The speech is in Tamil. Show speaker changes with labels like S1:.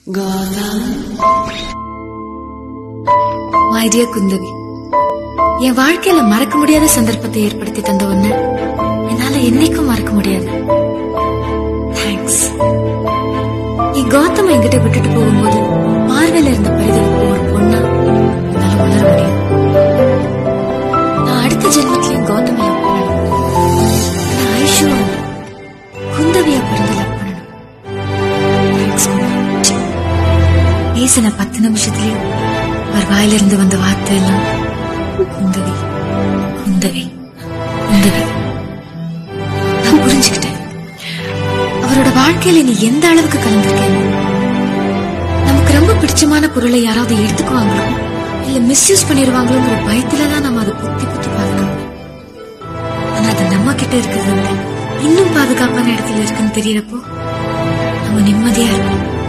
S1: கௌதம் மை டியர் குந்தவி என் வாழ்க்கையில மறக்க முடியாத சந்தர்ப்பத்தை ஏற்படுத்தி தந்த ஒண்ணு என்னால என்னைக்கும் மறக்க முடியாது தேங்க்ஸ் நீ கௌதம் என்கிட்ட விட்டுட்டு போகும்போது உன் பார்வையில இருந்த பரிதவிப்பு ஒரு பொண்ணா என்னால உணர முடியும் நான் அடுத்த ஜென்மத்திலையும் கௌதம் லவ் பண்ணணும் ஆனா ஐஷுவா குந்தவியா பிறந்து லவ் பண்ணணும் தேங்க்ஸ் பேசின பத்து நிமிஷத்துலயும் அவர் வாயிலிருந்து வந்த வார்த்தை எல்லாம் குந்தவி குந்தவி குந்தவி நான் புரிஞ்சுக்கிட்டேன் அவரோட வாழ்க்கையில நீ எந்த அளவுக்கு கலந்துருக்கேன்னு நமக்கு ரொம்ப பிடிச்சமான பொருளை யாராவது எடுத்துக்குவாங்களோ இல்ல மிஸ்யூஸ் பண்ணிடுவாங்களோங்கிற பயத்துல தான் நம்ம அதை புத்தி புத்தி பாதுகாப்போம் ஆனா அது நம்ம கிட்ட இருக்கிறத விட இன்னும் பாதுகாப்பான இடத்துல இருக்குன்னு தெரியறப்போ நம்ம நிம்மதியா இருக்கும்